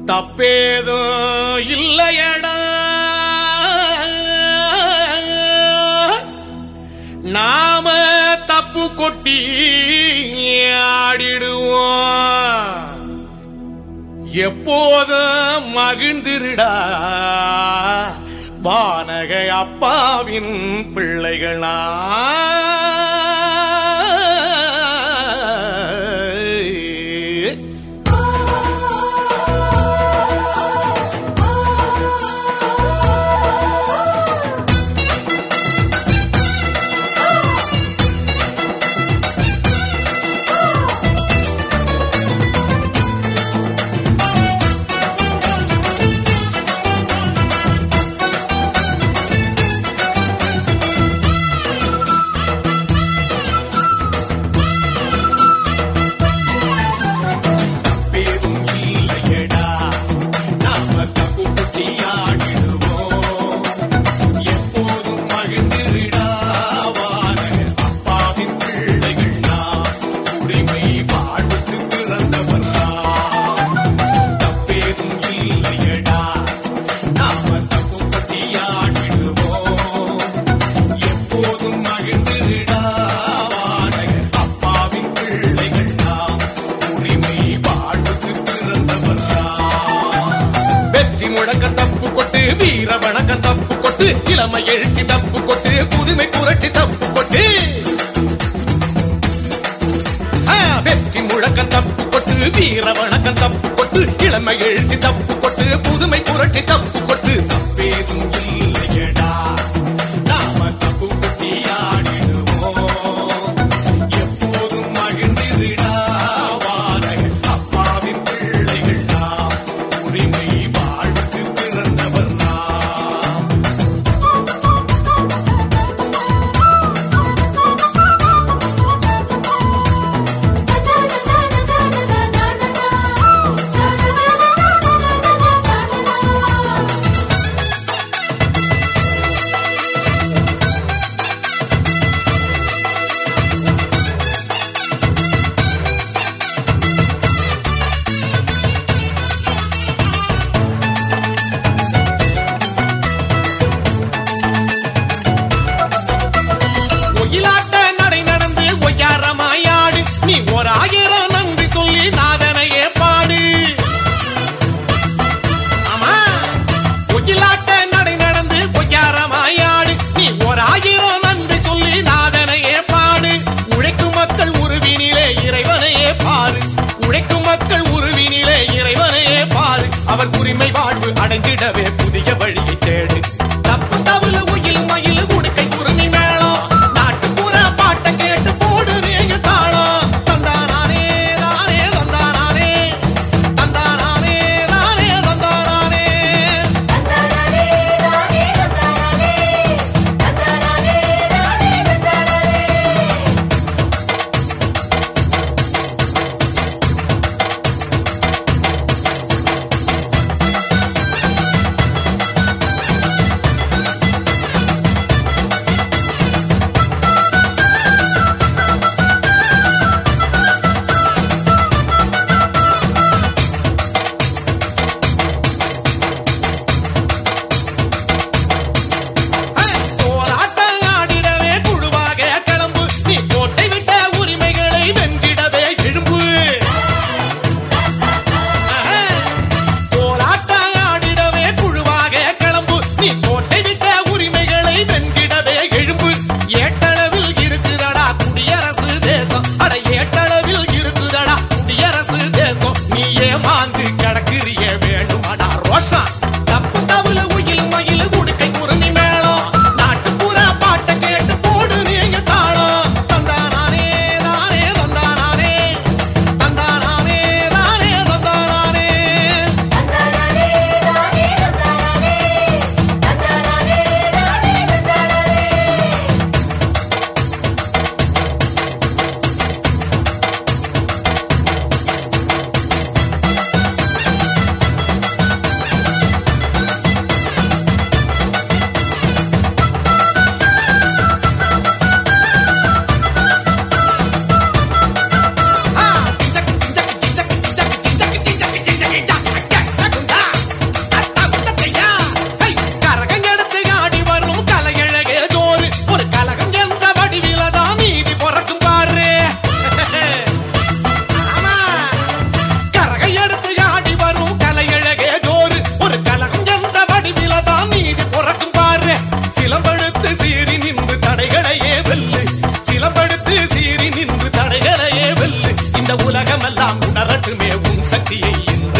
தப்பேதும் இல்லையடா நாம தப்பு கொட்டி ஆடிடுவோம் எப்போதும் மகிழ்ந்திருடா வானக அப்பாவின் பிள்ளைகளா தப்பேதும் இல்லையடா நாம தப்பு கொட்டி ஆடிடுவோம் எப்போதும் மகிழ்ந்திருடா வானக அப்பாவின் பிள்ளைகள் நாம் உரிமை வாழ்வுக்கு பிறந்தவர் தப்பேதும் இல்லையடா நாம தப்பு கொட்டி ஆடிடுவோம் எப்போதும் மகிழ்ந்திருடா வானக அப்பாவின் பிள்ளைகள் நாம் உரிமை வாழ்வுக்கு பிறந்தவர் வெற்றி முழக்க தப்பு கொட்டு வீர வணக்கம் தப்பு கொட்டு இளமை எழுச்சி தப்பு கொட்டு புதுமை புரட்சி தப்பு கொட்டு ஆ, வெற்றி முழக்கம் தப்பு கொட்டு வீர வணக்கம் தப்பு கொட்டு இளமை எழுச்சி தப்பு கொட்டு புதுமை புரட்சி தப்பு கொட்டு தப்பேதும் இல்லையடா நாம தப்பு கொட்டி ஆடிடுவோம் எப்போதும் மகிழ்ந்திருடா வானக அப்பாவின் பிள்ளைகள் நாம் உரிமை வாழ்வுக்கு பிறந்தவர் நாம் ஒயிலாட்ட நடை நடந்து ஒய்யாரமாயாடு நீ ஒரு ஆயிரம் நன்றி சொல்லி நாதனையே பாடு ஆமா ஒயிலாட்ட நடை நடந்து ஒய்யாரமாயாடு நீ ஒரு ஆயிரம் நன்றி சொல்லி நாதனையே பாடு உழைக்கும் மக்கள் உருவினிலே இறைவனையே பாரு உழைக்கும் மக்கள் உருவினிலே இறைவனையே பாரு அவர் உரிமை வாழ்வு அடைந்திடவே புதிய வழியை தேடு தப்பு தவுல உயில் மயில் உடுக்கை குருமி மேளம் நாட்டுப்புற பாட்டை கேட்டு போடு நீங்க தாளம் தந்தானானே தானே தந்தானானே தந்தானானே தானே தந்தானானே சக்தியை இந்த